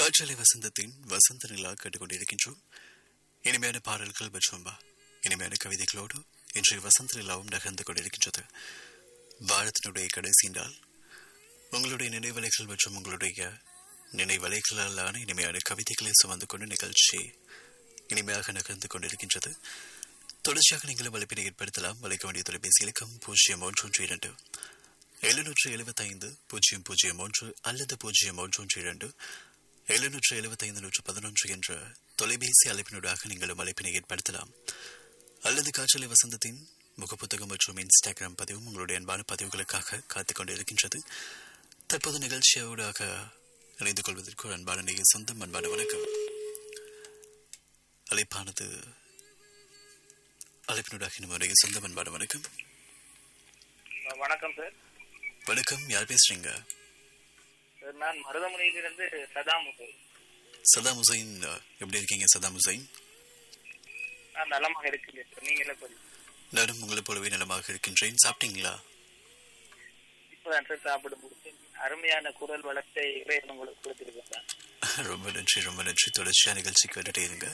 காற்றலை வசந்தத்தின் வசந்த நிலா கேட்டுக்கொண்டிருக்கின்றோம் இனிமையான பாடல்கள் மற்றும் இனிமையான கவிதைகளோடு இன்றைய வசந்த நிலாவும் நகர்ந்து கொண்டிருக்கின்றது வாரத்தினுடைய கடைசி நாள் உங்களுடைய நினைவலைகள் மற்றும் உங்களுடைய நினைவலைகளாலான இனிமையான கவிதைகளை சுமந்து கொண்டு நிகழ்ச்சி இனிமையாக நகர்ந்து கொண்டிருக்கின்றது தொடர்ச்சியாக நீங்களும் அழைப்பினை ஏற்படுத்தலாம் அழைக்க வேண்டிய தொலைபேசி இலக்கம் பூஜ்ஜியம் ஒன்று ஒன்று இரண்டு எழுநூற்று எழுபத்தைந்து பூஜ்ஜியம் பூஜ்ஜியம் ஒன்று அல்லது பூஜ்ஜியம் ஒன்று ஒன்று இரண்டு எழுநூற்று எழுபத்தைந்து நூற்று பதினொன்று என்ற தொலைபேசி அழைப்பினூடாக நீங்களும் அழைப்பினை ஏற்படுத்தலாம் அல்லது காற்றலை வசந்தத்தின் முகப்புத்தகம் மற்றும் இன்ஸ்டாகிராம் பதிவும் உங்களுடைய அன்பான பதிவுகளுக்காக காத்துக் கொண்டிருக்கின்றது தற்போது நிகழ்ச்சியோடாக இணைந்து கொள்வதற்கு ஒரு அன்பான நேய சொந்தம் அன்பான வணக்கம் அழைப்பானது அழைப்பினூடாக நம்முடைய சொந்தம் அன்பான வணக்கம் வணக்கம் சார் வணக்கம் யார் பேசுறீங்க சார் நான் மருதமுனையிலிருந்து சதாம் ஹுசைன் சதாம் ஹுசைன் எப்படி இருக்கீங்க சதாம் ஹுசைன் நான் நலமாக இருக்கிறேன் சார் நீங்க என்ன பண்ணி நானும் உங்களை போலவே நலமாக இருக்கின்றேன் சாப்பிட்டீங்களா இப்பதான் சார் சாப்பிட முடிச்சேன் அருமையான குரல் வளத்தை இறைவன் உங்களுக்கு கொடுத்திருக்கேன் சார் ரொம்ப நன்றி ரொம்ப நன்றி தொடர்ச்சியா நிகழ்ச்சிக்கு வந்துட்டே இருங்க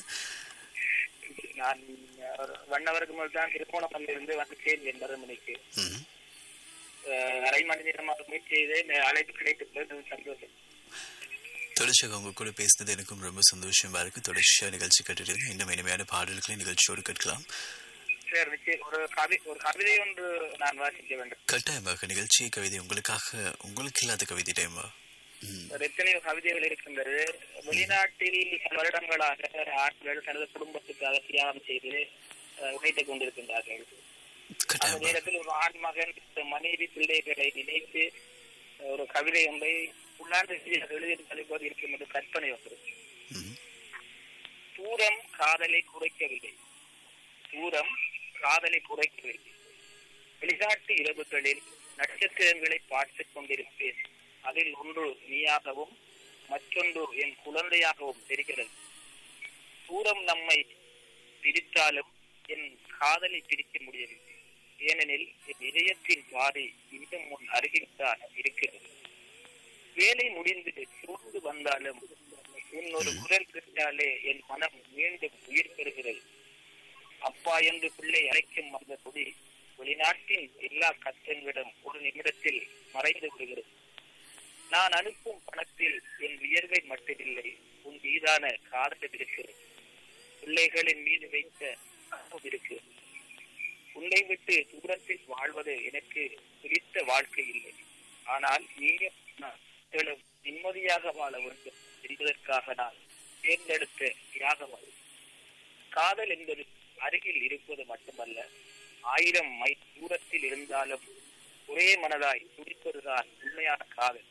நான் ஒரு ஒன் ஹவருக்கு முதல் தான் திருகோணமல்ல இருந்து வந்து சேர்ந்தேன் மருதமனைக்கு ம். அஹ், அரை மணி நேரமாக முயற்சி செய்து அழைப்பு கிடைத்தது சந்தோஷம் தொடர்ச்சியாக உங்க கூட பேசினது எனக்கும் ரொம்ப சந்தோஷமா இருக்கு தொடர்ச்சியா நிகழ்ச்சி கேட்டுட்டு இன்னும் இனிமையான பாடல்களை நிகழ்ச்சியோடு கேட்கலாம் சார் நிச்சயம் ஒரு கவி ஒரு கவிதை ஒன்று நான் வாசிக்க வேண்டும் கட்டாயமாக நிகழ்ச்சி கவிதை உங்களுக்காக உங்களுக்கு இல்லாத கவிதை டைமா ம் ஒரு எத்தனையோ கவிதைகள் இருக்கின்றது வெளிநாட்டில் பல வருடங்களாக ஆண்கள் தனது குடும்பத்துக்காக தியாகம் செய்து அஹ், உழைத்துக் கொண்டிருக்கின்றார்கள் அந்த கட்டாயமாக நேரத்தில் ஒரு ஆண் மகன் தன் மனைவி பிள்ளைகளை நினைத்து அஹ், ஒரு கவிதை ஒன்றை உள்ளாண்டு எழுதியிருப்பது இருக்கும் என்று கற்பனை ஒன்று ம் தூரம் காதலை குறைக்கவில்லை தூரம் காதலை குறைக்கவில்லை வெளிநாட்டு இரவுகளில் நட்சத்திரங்களை பார்த்துக் கொண்டிருப்பேன் அதில் ஒன்று நீயாகவும் மற்றொன்று என் குழந்தையாகவும் தெரிகிறது தூரம் நம்மை பிரித்தாலும் என் காதலை பிரிக்க முடியவில்லை ஏனெனில் என் இதயத்தின் பாதை இன்னும் முன் அருகில் தான் இருக்கிறது வேலை முடிந்து சூழ்ந்து வந்தாலும் உன் ஒரு குரல் கேட்டாலே என் மனம் மீண்டும் உயிர் பெறுகிறது அப்பா என்று பிள்ளை அழைக்கும் அந்த கொடி வெளிநாட்டின் எல்லா கத்தன்விடம் ஒரு நிமிடத்தில் மறைந்து விடுகிறது நான் அனுப்பும் பணத்தில் என் வியர்வை மட்டுமில்லை உன் மீதான காதல் இருக்கிறது பிள்ளைகளின் மீது வைத்த அன்பு இருக்கிறது உன்னை விட்டு தூரத்தில் வாழ்வது எனக்கு பிடித்த வாழ்க்கை இல்லை ஆனால் நீயும் நானும் நிம்மதியாக வாழ வேண்டும் என்பதற்காக நான் தேர்ந்தெடுத்த தியாகம் அது காதல் என்பது அருகில் இருப்பது மட்டுமல்ல ஆயிரம் மைல் தூரத்தில் இருந்தாலும் ஒரே மனதாய் துடிப்பதுதான் உண்மையான காதல்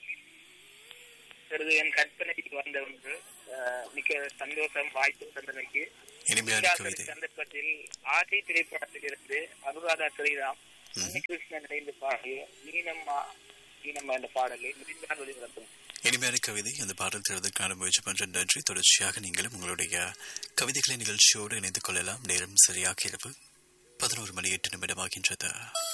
சிறிது என் கற்பனைக்கு வந்த ஒன்று அஹ், மிக்க சந்தோஷம் வாய்ப்பு தந்தமைக்கு இனிமையான கவிதை சந்தர்ப்பத்தில் ஆசை திரைப்படத்தில் இருந்து அனுராதா ஸ்ரீராம் கிருஷ்ணன் இணைந்து பாடிய நீனம்மா நீனம்மா என்ற பாடலை முடிந்தால் வெளிநடத்தும் இனிமையான கவிதை அந்த பாடல் தேர்தலுக்கான முயற்சி பண்ற நன்றி தொடர்ச்சியாக நீங்களும் உங்களுடைய கவிதைகளை நிகழ்ச்சியோடு இணைந்து கொள்ளலாம் நேரம் சரியாக இரவு பதினோரு மணி எட்டு நிமிடமாகின்றது